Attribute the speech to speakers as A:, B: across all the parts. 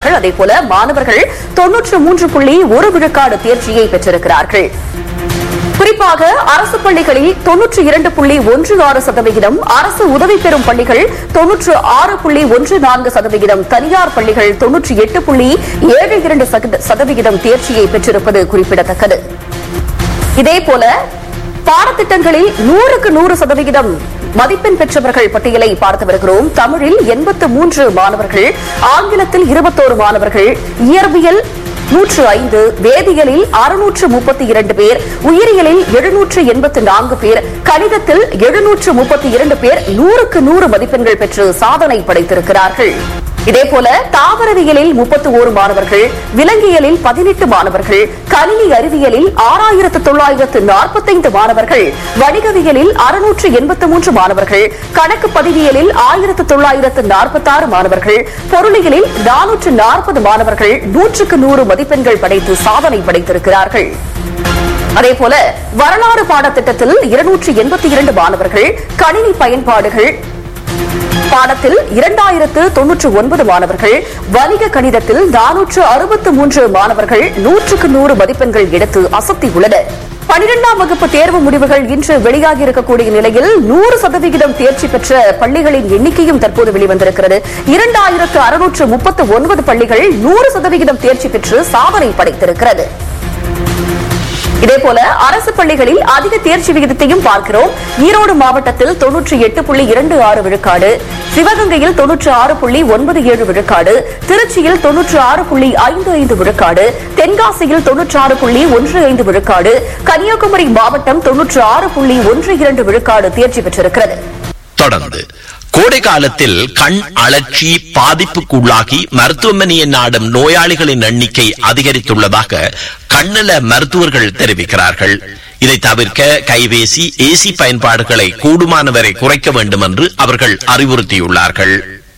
A: அதே போல மாணவர்கள் தொன்னூற்று மூன்று புள்ளி ஒரு விழுக்காடு தேர்ச்சியை பெற்றிருக்கிறார்கள் குறிப்பாக அரசு பள்ளிகளில் தொன்னூற்றி இரண்டு புள்ளி ஒன்று ஆறு சதவிகிதம் அரசு உதவி பெறும் பள்ளிகள் தொன்னூற்று ஆறு புள்ளி ஒன்று நான்கு சதவிகிதம் தனியார் பள்ளிகள் தொன்னூற்றி எட்டு புள்ளி ஏழு இரண்டு சதவீத- சதவிகிதம் தேர்ச்சியை பெற்றிருப்பது குறிப்பிடத்தக்கது இதேபோல பாடத்திட்டங்களில் நூறுக்கு நூறு சதவிகிதம் மதிப்பெண் பெற்றவர்கள் பட்டியலை பார்த்து வருகிறோம் தமிழில் எண்பத்து மூன்று மாணவர்கள் ஆங்கிலத்தில் இருபத்தோரு மாணவர்கள் இயற்பியல் நூற்று ஐந்து வேதியியலில் அறுநூற்று முப்பத்தி இரண்டு பேர் உயிரியலில் எழுநூற்று எண்பத்து நான்கு பேர் கணிதத்தில் எழுநூற்று முப்பத்தி இரண்டு பேர் நூறுக்கு நூறு மதிப்பெண்கள் பெற்று சாதனை படைத்திருக்கிறார்கள் இதேபோல தாவரவியலில் முப்பத்து ஓரு மாணவர்கள் விலங்கியலில் பதினெட்டு மாணவர்கள் கணினி அறிவியலில் ஆறாயிரத்து தொள்ளாயிரத்து நாற்பத்தைந்து மாணவர்கள் வணிகவியலில் அறுநூற்று எண்பத்து மூன்று மாணவர்கள் கணக்கு பதிவியலில் ஆயிரத்து தொள்ளாயிரத்து நாற்பத்தாறு மாணவர்கள் பொருளியலில் நானூற்று நாற்பது மாணவர்கள் நூற்றுக்கு நூறு மதிப்பெண்கள் படைத்து சாதனை படைத்திருக்கிறார்கள் அதேபோல வரலாறு பாடத்திட்டத்தில் இருநூற்று எண்பத்தி இரண்டு மாணவர்கள் கணினி பயன்பாடுகள் பாடத்தில் இரண்டாயிரத்து தொன்னூற்று ஒன்பது மாணவர்கள் வணிக கணிதத்தில் நானூற்று அறுபத்து மூன்று மாணவர்கள் நூற்றுக்கு நூறு மதிப்பெண்கள் எடுத்து அசத்தியுள்ளனர் பனிரெண்டாம் வகுப்பு தேர்வு முடிவுகள் இன்று வெளியாகி இருக்கக்கூடிய நிலையில் நூறு சதவிகிதம் தேர்ச்சி பெற்ற பள்ளிகளின் எண்ணிக்கையும் தற்போது வெளிவந்திருக்கிறது இரண்டாயிரத்து அறுநூற்று முப்பத்து ஒன்பது பள்ளிகள் நூறு சதவிகிதம் தேர்ச்சி பெற்று சாதனை படைத்திருக்கிறது இதேபோல அரசு பள்ளிகளில் அதிக தேர்ச்சி விகிதத்தையும் பார்க்கிறோம் ஈரோடு மாவட்டத்தில் தொன்னூற்றி எட்டு புள்ளி இரண்டு ஆறு விழுக்காடு சிவகங்கையில் தொன்னூற்று ஆறு புள்ளி ஒன்பது ஏழு விழுக்காடு திருச்சியில் தொன்னூற்று ஆறு புள்ளி ஐந்து ஐந்து விழுக்காடு தென்காசியில் தொன்னூற்று ஆறு புள்ளி ஒன்று ஐந்து விழுக்காடு கன்னியாகுமரி மாவட்டம் தொன்னூற்று ஆறு புள்ளி ஒன்று இரண்டு விழுக்காடு தேர்ச்சி பெற்றிருக்கிறது
B: தொடர்ந்து கோடை காலத்தில் கண் அழற்சி பாதிப்புக்குள்ளாகி மருத்துவமனையை நாடும் நோயாளிகளின் எண்ணிக்கை அதிகரித்துள்ளதாக கண்ணல மருத்துவர்கள் தெரிவிக்கிறார்கள் இதை தவிர்க்க கைபேசி ஏசி பயன்பாடுகளை கூடுமானவரை குறைக்க வேண்டும் என்று அவர்கள் அறிவுறுத்தியுள்ளார்கள்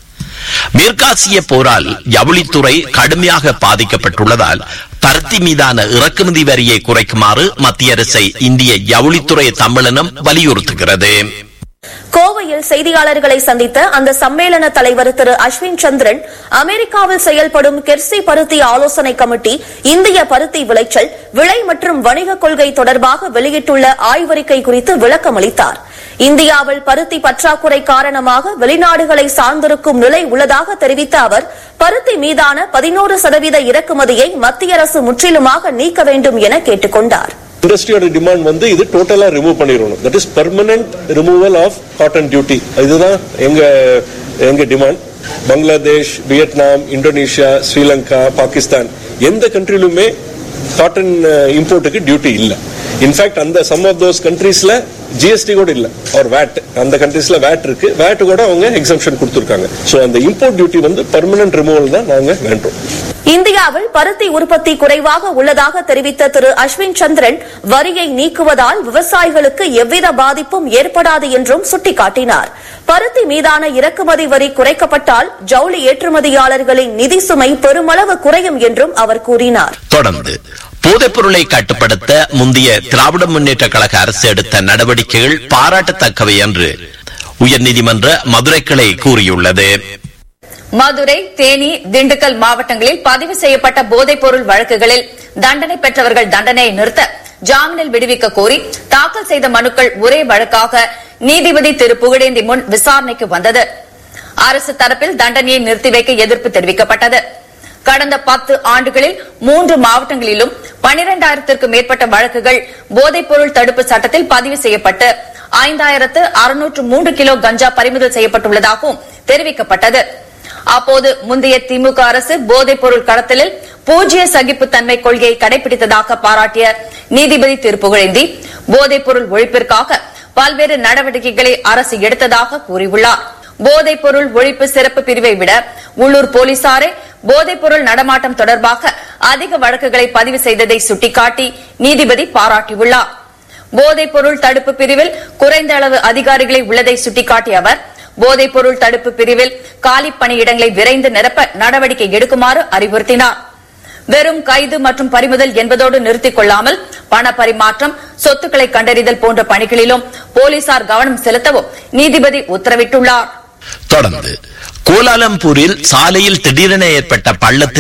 B: மேற்காசிய போரால் ஜவுளித்துறை கடுமையாக பாதிக்கப்பட்டுள்ளதால் பருத்தி மீதான இறக்குமதி வரியை குறைக்குமாறு மத்திய அரசை இந்திய ஜவுளித்துறை சம்மேளனம் வலியுறுத்துகிறது
C: கோவையில் செய்தியாளர்களை சந்தித்த அந்த சம்மேளன தலைவர் திரு அஸ்வின் சந்திரன் அமெரிக்காவில் செயல்படும் கெர்சி பருத்தி ஆலோசனை கமிட்டி இந்திய பருத்தி விளைச்சல் விலை மற்றும் வணிக கொள்கை தொடர்பாக வெளியிட்டுள்ள ஆய்வறிக்கை குறித்து விளக்கம் அளித்தார் இந்தியாவில் பருத்தி பற்றாக்குறை காரணமாக வெளிநாடுகளை சார்ந்திருக்கும் நிலை உள்ளதாக தெரிவித்த அவர் பருத்தி மீதான பதினோரு சதவீத இறக்குமதியை மத்திய அரசு முற்றிலுமாக நீக்க வேண்டும் என கேட்டுக் கொண்டார்
D: இண்டஸ்ட்ரியோட டிமாண்ட் வந்து இது டோட்டலா ரிமூவ் பண்ணிடணும் that is permanent removal of cotton duty இதுதான் எங்க எங்க demand Bangladesh Vietnam Indonesia Sri Lanka Pakistan எந்த கண்ட்ரிலுமே காட்டன் இம்போர்ட்டுக்கு டியூட்டி இல்ல இன்ஃபேக்ட் அந்த சம் ஆஃப் தோஸ் கண்ட்ரீஸ்ல ஜிஎஸ்டி கூட இல்ல ஒரு வேட் அந்த கண்ட்ரீஸ்ல வேட் இருக்கு வேட் கூட அவங்க எக்ஸம்ஷன் கொடுத்திருக்காங்க சோ அந்த இம்போர்ட் டியூட்டி வந்து பர்மனன்ட் ரிமூவல் தான் நாங்க வேண்டோம்
C: இந்தியாவில் பருத்தி உற்பத்தி குறைவாக உள்ளதாக தெரிவித்த திரு அஸ்வின் சந்திரன் வரியை நீக்குவதால் விவசாயிகளுக்கு எவ்வித பாதிப்பும் ஏற்படாது என்றும் சுட்டிக்காட்டினார் பருத்தி மீதான இறக்குமதி வரி குறைக்கப்பட்டால் ஜவுளி ஏற்றுமதியாளர்களின் நிதி சுமை பெருமளவு குறையும் என்றும் அவர் கூறினார்
B: தொடர்ந்து போதைப் பொருளை கட்டுப்படுத்த முந்தைய திராவிட முன்னேற்ற கழக அரசு எடுத்த நடவடிக்கைகள் பாராட்டத்தக்கவை என்று உயர்நீதிமன்ற மதுரை கிளை கூறியுள்ளது
E: மதுரை தேனி திண்டுக்கல் மாவட்டங்களில் பதிவு செய்யப்பட்ட போதைப் பொருள் வழக்குகளில் தண்டனை பெற்றவர்கள் தண்டனையை நிறுத்த ஜாமீனில் விடுவிக்க கோரி தாக்கல் செய்த மனுக்கள் ஒரே வழக்காக நீதிபதி திரு புகழேந்தி முன் விசாரணைக்கு வந்தது அரசு தரப்பில் தண்டனையை நிறுத்தி வைக்க எதிர்ப்பு தெரிவிக்கப்பட்டது கடந்த பத்து ஆண்டுகளில் மூன்று மாவட்டங்களிலும் பனிரெண்டாயிரத்திற்கு மேற்பட்ட வழக்குகள் போதைப் பொருள் தடுப்பு சட்டத்தில் பதிவு செய்யப்பட்டு ஐந்தாயிரத்து அறுநூற்று மூன்று கிலோ கஞ்சா பறிமுதல் செய்யப்பட்டுள்ளதாகவும் தெரிவிக்கப்பட்டது அப்போது முந்தைய திமுக அரசு போதைப் பொருள் கடத்தலில் பூஜ்ய சகிப்புத்தன்மை கொள்கையை கடைபிடித்ததாக பாராட்டிய நீதிபதி திரு புகழேந்தி போதைப் பொருள் ஒழிப்பிற்காக பல்வேறு நடவடிக்கைகளை அரசு எடுத்ததாக கூறியுள்ளார் போதைப் பொருள் ஒழிப்பு சிறப்பு பிரிவை விட உள்ளூர் போலீசாரே போதைப் பொருள் நடமாட்டம் தொடர்பாக அதிக வழக்குகளை பதிவு செய்ததை சுட்டிக்காட்டி நீதிபதி பாராட்டியுள்ளார் போதைப் பொருள் தடுப்பு பிரிவில் குறைந்த அளவு அதிகாரிகளை உள்ளதை சுட்டிக்காட்டிய அவர் போதைப் பொருள் தடுப்பு பிரிவில் காலி பணியிடங்களை விரைந்து நிரப்ப நடவடிக்கை எடுக்குமாறு அறிவுறுத்தினார் வெறும் கைது மற்றும் பறிமுதல் என்பதோடு நிறுத்திக் கொள்ளாமல் பண பரிமாற்றம் சொத்துக்களை கண்டறிதல் போன்ற பணிகளிலும் போலீசார் கவனம் செலுத்தவும் நீதிபதி உத்தரவிட்டுள்ளார்
B: தொடர்ந்து கோலாலம்பூரில் சாலையில் திடீரென ஏற்பட்ட பள்ளத்தில்